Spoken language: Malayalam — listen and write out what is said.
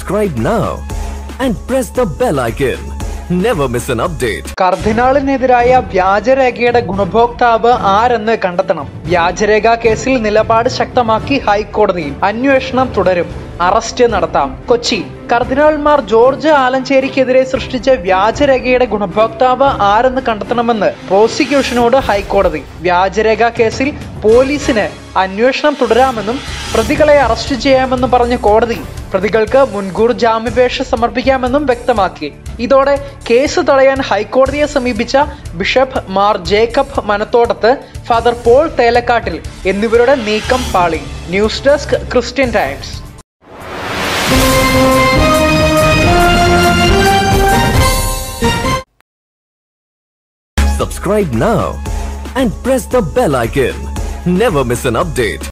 Subscribe now and press the bell icon. Never miss an update. കർദിനാളിനെതിരായ വ്യാജരേഖയുടെ ഗുണഭോക്താവ് ആരെന്ന് കണ്ടെത്തണം വ്യാജരേഖ കേസിൽ നിലപാട് ശക്തമാക്കി ഹൈക്കോടതി അന്വേഷണം തുടരും അറസ്റ്റ് നടത്താം കൊച്ചി കർദിനാൾമാർ ജോർജ് ആലഞ്ചേരിക്കെതിരെ സൃഷ്ടിച്ച വ്യാജരേഖയുടെ ഗുണഭോക്താവ് ആരെന്ന് കണ്ടെത്തണമെന്ന് പ്രോസിക്യൂഷനോട് ഹൈക്കോടതി വ്യാജരേഖ കേസിൽ പോലീസിന് അന്വേഷണം തുടരാമെന്നും പ്രതികളെ അറസ്റ്റ് ചെയ്യാമെന്നും പറഞ്ഞ കോടതി പ്രതികൾക്ക് മുൻകൂർ ജാമ്യാപേക്ഷ സമർപ്പിക്കാമെന്നും വ്യക്തമാക്കി ഇതോടെ കേസ് തടയാൻ ഹൈക്കോടതിയെ സമീപിച്ച ബിഷപ്പ് മാർ ജേക്കബ് മനത്തോടത്ത് ഫാദർ പോൾ തേലക്കാട്ടിൽ എന്നിവരുടെ നീക്കം പാളി news desk Christian Times Subscribe now and press the bell icon. Never miss an update.